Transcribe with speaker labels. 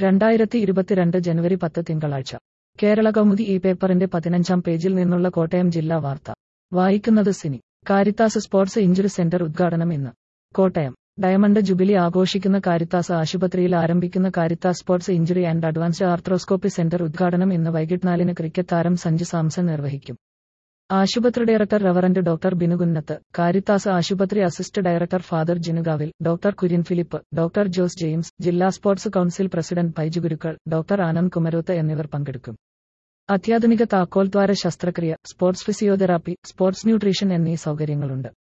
Speaker 1: രണ്ടായിരത്തി ഇരുപത്തിരണ്ട് ജനുവരി പത്ത് തിങ്കളാഴ്ച കേരള കൗമുദി ഈ പേപ്പറിന്റെ പതിനഞ്ചാം പേജിൽ നിന്നുള്ള കോട്ടയം ജില്ലാ വാർത്ത വായിക്കുന്നത് Sini Caritas sports injury centre ഉദ്ഘാടനം ഇന്ന് കോട്ടയം ഡയമണ്ട് ജുബിലി ആഘോഷിക്കുന്ന കാരിത്താസ് ആശുപത്രിയിൽ ആരംഭിക്കുന്ന Caritas sports injury and advanced arthroscopy centre ഉദ്ഘാടനം ഇന്ന് വൈകിട്ട് നാലിന് ക്രിക്കറ്റ് താരം സഞ്ജു സാംസൺ നിർവഹിക്കും ആശുപത്രി director reverend doctor Binukunnath Caritas ആശുപത്രി assist director father Jinugavil doctor Kurian Philip doctor Jose James ജില്ലാ sports council president Paiju Gurukkal doctor Anand Kumaroothu എന്നിവർ പങ്കെടുക്കും അത്യാധുനിക താക്കോൽദ്വാര ശസ്ത്രക്രിയ സ്പോർട്സ് ഫിസിയോതെറാപ്പി സ്പോർട്സ് ന്യൂട്രീഷൻ എന്നീ സൗകര്യങ്ങളുണ്ട്